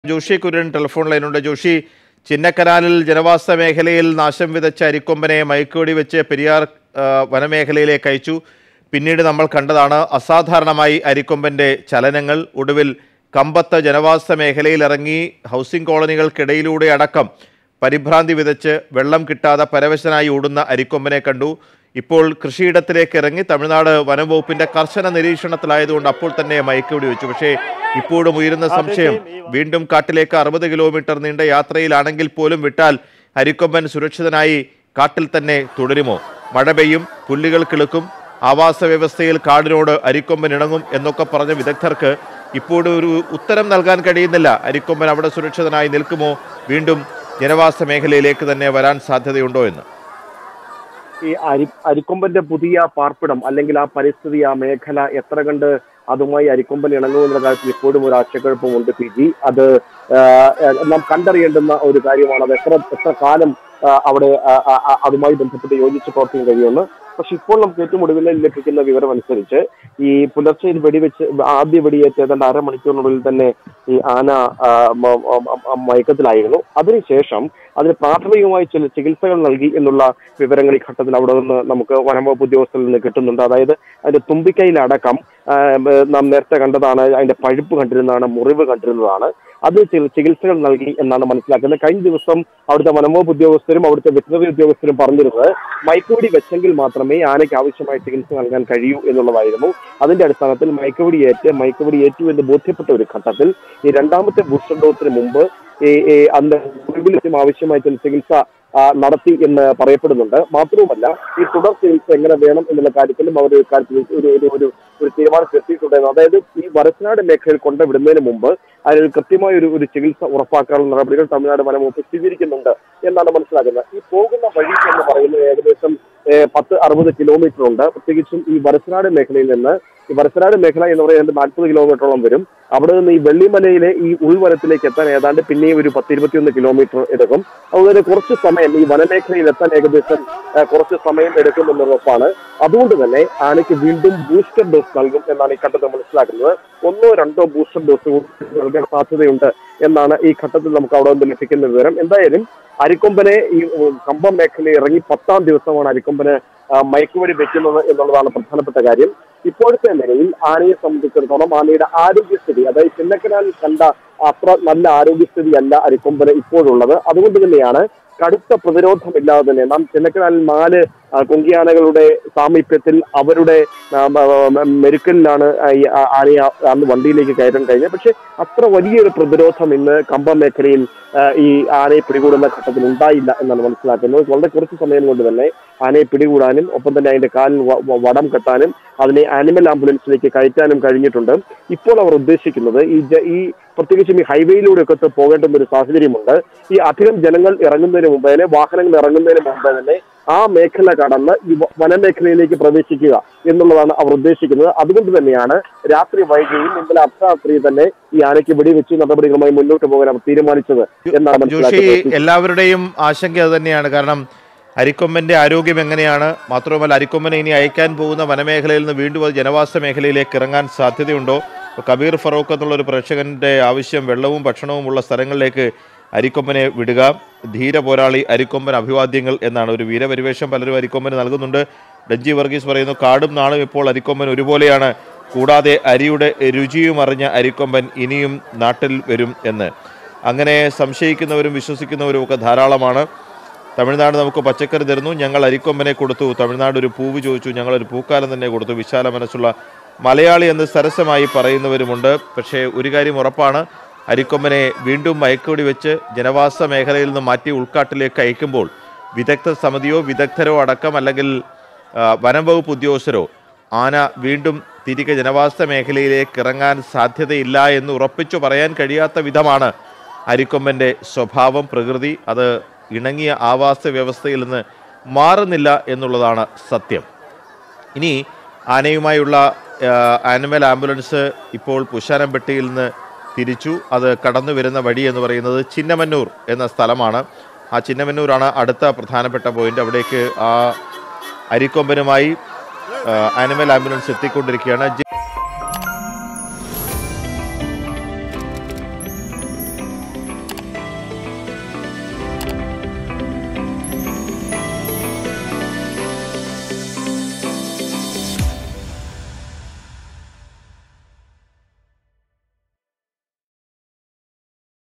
Joshi Kurian telephone ലൈനുണ്ട് ജോഷി ചിന്നക്കനാലിൽ ജനവാസ മേഖലയിൽ നാശം വിതച്ച അരിക്കൊമ്പനെ മയക്കുവെടി വെച്ച് പെരിയാർ ആ, വനമേഖലയിലേക്ക് അയച്ചു പിന്നീട് നമ്മൾ കണ്ടതാണ് അസാധാരണമായി അരിക്കൊമ്പന്റെ ചലനങ്ങൾ ഒടുവിൽ കമ്പത്ത് ജനവാസ മേഖലയിൽ ഇറങ്ങി ഹൗസിംഗ് കോളനികൾക്കിടയിലൂടെ അടക്കം പരിഭ്രാന്തി വിതച്ച് വെള്ളം കിട്ടാതെ പരവശനായി ഓടുന്ന അരിക്കൊമ്പനെ കണ്ടു ഇപ്പോൾ കൃഷിയിടത്തിലേക്ക് ഇറങ്ങി തമിഴ്നാട് വനംവകുപ്പിന്റെ കർശന നിരീക്ഷണത്തിലായതുകൊണ്ട് അപ്പോൾ തന്നെ മയക്കുവെടി വെച്ചു പക്ഷേ ഇപ്പോഴും ഉയരുന്ന സംശയം വീണ്ടും കാട്ടിലേക്ക് അറുപത് കിലോമീറ്റർ നീണ്ട യാത്രയിലാണെങ്കിൽ പോലും വിട്ടാൽ അരിക്കൊമ്പൻ സുരക്ഷിതനായി കാട്ടിൽ തന്നെ തുടരുമോ മഴ പെയ്യും പുല്ലുകൾ കിളുക്കും ആവാസ വ്യവസ്ഥയിൽ കാടിനോട് അരിക്കൊമ്പൻ ഇണങ്ങും എന്നൊക്കെ പറഞ്ഞ വിദഗ്ധർക്ക് ഇപ്പോഴും ഒരു ഉത്തരം നൽകാൻ കഴിയുന്നില്ല അരിക്കൊമ്പൻ അവിടെ സുരക്ഷിതനായി നിൽക്കുമോ വീണ്ടും ജനവാസ മേഖലയിലേക്ക് തന്നെ വരാൻ സാധ്യതയുണ്ടോ എന്ന് ഈ അരി അരിക്കൊമ്പന്റെ പുതിയ പാർപ്പിടം അല്ലെങ്കിൽ ആ പരിസ്ഥിതി ആ മേഖല എത്ര കണ്ട് അതുമായി അരിക്കൊമ്പൻ ഇണങ്ങുമെന്ന കാര്യത്തിൽ ഇപ്പോഴും ഒരു ആശയക്കുഴപ്പമുണ്ട് പി ജി അത് ആ, നാം കണ്ടറിയേണ്ടുന്ന ഒരു കാര്യമാണ് അത് എത്ര എത്ര കാലം ആ, അവിടെ ആ, ആ, ആ, അതുമായി ബന്ധപ്പെട്ട് യോജിച്ച് പ്രവർത്തിക്കാൻ കഴിയുമെന്ന് പക്ഷെ ഇപ്പോൾ നമുക്ക് ഏറ്റവും ഒടുവിൽ ലഭിക്കുന്ന വിവരം അനുസരിച്ച് ഈ പുലർച്ചയിൽ വെടിവെച്ച് ആദ്യ വെടിയേറ്റ് ഏതാണ്ട് അരമണിക്കൂറിനുള്ളിൽ തന്നെ ഈ ആന ആ, മ- മ- മ- മയക്കത്തിലായിരുന്നു അതിനുശേഷം അതിന് പ്രാഥമികമായി ചില ചികിത്സകൾ നൽകി എന്നുള്ള വിവരങ്ങൾ ഈ ഘട്ടത്തിൽ അവിടെ നിന്ന് നമുക്ക് വനംവകുപ്പ് ഉദ്യോഗസ്ഥരിൽ നിന്ന് കിട്ടുന്നുണ്ട് അതായത് അതിന്റെ തുമ്പിക്കൈയിലടക്കം ആ, ബ- നാം നേരത്തെ കണ്ടതാണ് അതിന്റെ പഴുപ്പ് കണ്ടിരുന്നതാണ് മുറിവ് കണ്ടിരുന്നതാണ് അത് ചില ചികിത്സകൾ നൽകി എന്നാണ് മനസ്സിലാക്കുന്നത് കഴിഞ്ഞ ദിവസം അവിടുത്തെ വനംവകുപ്പ് ഉദ്യോഗസ്ഥരും അവിടുത്തെ വെറ്റിനറി ഉദ്യോഗസ്ഥരും പറഞ്ഞിരുന്നത് മയക്കുവെടി വെച്ചെങ്കിൽ മാത്രമേ ആനയ്ക്ക് ആവശ്യമായ ചികിത്സ നൽകാൻ കഴിയൂ എന്നുള്ളതായിരുന്നു അതിന്റെ അടിസ്ഥാനത്തിൽ മയക്കുവെടി ഏറ്റ് മയക്കുവെടി ഏറ്റു എന്ന് ബോധ്യപ്പെട്ട ഒരു ഘട്ടത്തിൽ ഈ രണ്ടാമത്തെ ബൂസ്റ്റർ ഡോസിന് മുമ്പ് ഈ ഈ അന്ന് മുറിവിലും ആവശ്യമായ ചില ചികിത്സ ആ, നടത്തി എന്ന് പറയപ്പെടുന്നുണ്ട് മാത്രവുമല്ല ഈ തുടർ ചികിത്സ എങ്ങനെ വേണം എന്നുള്ള കാര്യത്തിലും അവർ ഒരു കാര്യത്തിൽ ഒരു ഒരു ഒരു ഒരു തീരുമാനത്തിൽ എത്തിയിട്ടുണ്ടായിരുന്നു അതായത് ഈ വരച്ചനാട് മേഖലയിൽ കൊണ്ടുവിടുന്നതിന് മുമ്പ് അതിൽ കൃത്യമായ ഒരു ഒരു ചികിത്സ ഉറപ്പാക്കാനുള്ള നടപടികൾ തമിഴ്നാട് വനംവകുപ്പ് സ്വീകരിക്കുന്നുണ്ട് എന്നാണ് മനസ്സിലാക്കുന്നത് ഈ പോകുന്ന വഴി എന്ന് പറയുന്നത് ഏകദേശം ഏഹ്, പത്ത് അറുപത് കിലോമീറ്റർ ഉണ്ട് പ്രത്യേകിച്ചും ഈ വരച്ചനാട് മേഖലയിൽ നിന്ന് ഈ വരച്ചനാട് മേഖല എന്ന് പറയുന്നത് നാൽപ്പത് കിലോമീറ്ററോളം വരും അവിടെ നിന്ന് ഈ വെള്ളിമലയിലെ ഈ ഉൾവനത്തിലേക്ക് എത്താൻ ഏതാണ്ട് പിന്നെയും ഒരു പത്ത് ഇരുപത്തിയൊന്ന് കിലോമീറ്റർ എടുക്കും അതുപോലെ കുറച്ച് സമയം ഈ വനമേഖലയിൽ എത്താൻ ഏകദേശം ഏഹ്, കുറച്ച് സമയം എടുക്കുമെന്ന് ഉറപ്പാണ് അതുകൊണ്ട് തന്നെ ആനയ്ക്ക് വീണ്ടും ബൂസ്റ്റർ ഡോസ് നൽകും എന്നാണ് ഈ ഘട്ടത്തിൽ മനസ്സിലാക്കുന്നത് ഒന്നോ രണ്ടോ ബൂസ്റ്റർ ഡോസ് കൂടി നൽകാൻ സാധ്യതയുണ്ട് എന്നാണ് ഈ ഘട്ടത്തിൽ നമുക്ക് അവിടെ നിന്ന് ലഭിക്കുന്ന വിവരം എന്തായാലും അരിക്കൊമ്പനെ ഈ ഉം, കമ്പം മേഖലയിൽ ഇറങ്ങി പത്താം ദിവസമാണ് അരിക്കൊമ്പന് ആ, മയക്കുവെടി വെക്കുന്നത് എന്നുള്ളതാണ് പ്രധാനപ്പെട്ട കാര്യം ഇപ്പോഴത്തെ നിലയിൽ ആനയെ സംബന്ധിച്ചിടത്തോളം ആനയുടെ ആരോഗ്യസ്ഥിതി അതായത് ചിന്നക്കനാലിൽ കണ്ട അത്ര നല്ല ആരോഗ്യസ്ഥിതി അല്ല അരിക്കൊമ്പന് ഇപ്പോഴുള്ളത് അതുകൊണ്ട് തന്നെയാണ് കടുത്ത പ്രതിരോധമില്ലാതെ തന്നെ നാം ചിന്നക്കനാലിൽ നാല് ആ, കുങ്കിയാനകളുടെ സാമീപ്യത്തിൽ അവരുടെ ആ, മ- മ- മെരുക്കലിലാണ് ആ, ഈ ആ- ആനയെ ആ- അന്ന് വണ്ടിയിലേക്ക് കയറ്റാൻ കഴിഞ്ഞത് പക്ഷെ അത്ര വലിയൊരു പ്രതിരോധം ഇന്ന് കമ്പം മേഖലയിൽ ആ, ഈ ആനയെ പിടികൂടുന്ന ഘട്ടത്തിൽ ഉണ്ടായില്ല എന്നാണ് മനസ്സിലാക്കുന്നത് വളരെ കുറച്ച് സമയം കൊണ്ട് തന്നെ ആനയെ പിടികൂടാനും ഒപ്പം തന്നെ അതിന്റെ കാലിൽ വ- വ- വടം കെട്ടാനും അതിനെ ആനിമൽ ആംബുലൻസിലേക്ക് കയറ്റാനും കഴിഞ്ഞിട്ടുണ്ട് ഇപ്പോൾ അവർ ഉദ്ദേശിക്കുന്നത് ഈ ജ- ഈ പ്രത്യേകിച്ചും ഈ ഹൈവേയിലൂടെ ഒക്കെ പോകേണ്ടുന്ന ഒരു സാഹചര്യമുണ്ട് ഈ അധികം ജനങ്ങൾ ഇറങ്ങുന്നതിന് മുമ്പ് തന്നെ വാഹനങ്ങൾ ഇറങ്ങുന്നതിന് മുമ്പ് തന്നെ ആ മേഖല കടന്ന് ഈ വ- വനമേഖലയിലേക്ക് പ്രവേശിക്കുക എന്നുള്ളതാണ് അവർ ഉദ്ദേശിക്കുന്നത് അതുകൊണ്ട് തന്നെയാണ് രാത്രി വൈകിയും ഇന്നലെ അർദ്ധരാത്രി തന്നെ ഈ ആനയ്ക്ക് വെടിവെച്ച് നടപടികളുമായി മുന്നോട്ട് പോകാൻ അവർ തീരുമാനിച്ചത് എന്നാണ് ജോഷി മനസ്സിലാക്കുന്നത് എല്ലാവരുടെയും ആശങ്ക അത് തന്നെയാണ് കാരണം അരിക്കൊമ്പന്റെ ആരോഗ്യം എങ്ങനെയാണ് മാത്രവുമല്ല അരിക്കൊമ്പനെ ഇനി അയക്കാൻ പോകുന്ന വനമേഖലയിൽ നിന്ന് വീണ്ടും അത് ജനവാസ മേഖലയിലേക്ക് ഇറങ്ങാൻ സാധ്യതയുണ്ടോ ഇപ്പോൾ കബീർ ഫറൂഖ് എന്നുള്ള ഒരു പ്രേക്ഷകന്റെ ആവശ്യം വെള്ളവും ഭക്ഷണവും ഉള്ള സ്ഥലങ്ങളിലേക്ക് അരിക്കൊമ്പനെ വിടുക ധീര പോരാളി അരിക്കൊമ്പൻ അഭിവാദ്യങ്ങൾ എന്നാണ് ഒരു വീരപരിവേഷം പലരും അരിക്കൊമ്പന് നൽകുന്നുണ്ട് ഡഞ്ചി വർഗീസ് പറയുന്നു കാടും നാളും ഇപ്പോൾ അരിക്കൊമ്പൻ ഒരുപോലെയാണ് കൂടാതെ അരിയുടെ രുചിയും അറിഞ്ഞ അരിക്കൊമ്പൻ ഇനിയും നാട്ടിൽ വരും എന്ന് അങ്ങനെ സംശയിക്കുന്നവരും വിശ്വസിക്കുന്നവരും ഒക്കെ ധാരാളമാണ് തമിഴ്നാട് നമുക്ക് പച്ചക്കറി തരുന്നു ഞങ്ങൾ അരിക്കൊമ്പനെ കൊടുത്തു തമിഴ്നാട് ഒരു പൂവ് ചോദിച്ചു ഞങ്ങൾ ഒരു പൂക്കാലം തന്നെ കൊടുത്തു വിശാല മനസ്സുള്ള മലയാളി എന്ന് സരസമായി പറയുന്നവരുമുണ്ട് പക്ഷേ ഒരു കാര്യം ഉറപ്പാണ് അരിക്കൊമ്പനെ വീണ്ടും മയക്കുവെടി വെച്ച് ജനവാസ മേഖലയിൽ നിന്ന് മാറ്റി ഉൾക്കാട്ടിലേക്ക് അയക്കുമ്പോൾ വിദഗ്ധ സമിതിയോ വിദഗ്ധരോ അടക്കം അല്ലെങ്കിൽ ആ, വനം വകുപ്പ് ഉദ്യോഗസ്ഥരോ ആന വീണ്ടും തിരികെ ജനവാസ മേഖലയിലേക്ക് ഇറങ്ങാൻ സാധ്യതയില്ല എന്ന് ഉറപ്പിച്ചു പറയാൻ കഴിയാത്ത വിധമാണ് അരിക്കൊമ്പൻ്റെ സ്വഭാവം പ്രകൃതി അത് ഇണങ്ങിയ ആവാസ വ്യവസ്ഥയിൽ നിന്ന് മാറുന്നില്ല എന്നുള്ളതാണ് സത്യം ഇനി ആനയുമായുള്ള ആ, ആനിമൽ ആംബുലൻസ് ഇപ്പോൾ പുഷാനംപെട്ടിയിൽ നിന്ന് തിരിച്ചു അത് കടന്നു വരുന്ന വഴി എന്ന് പറയുന്നത് ചിന്നമന്നൂർ എന്ന സ്ഥലമാണ് ആ ചിന്നമന്നൂരാണ് അടുത്ത പ്രധാനപ്പെട്ട പോയിന്റ് അവിടേക്ക് ആ അരിക്കൊമ്പനുമായി ആ, ആനിമൽ ആംബുലൻസ് എത്തിക്കൊണ്ടിരിക്കുകയാണ്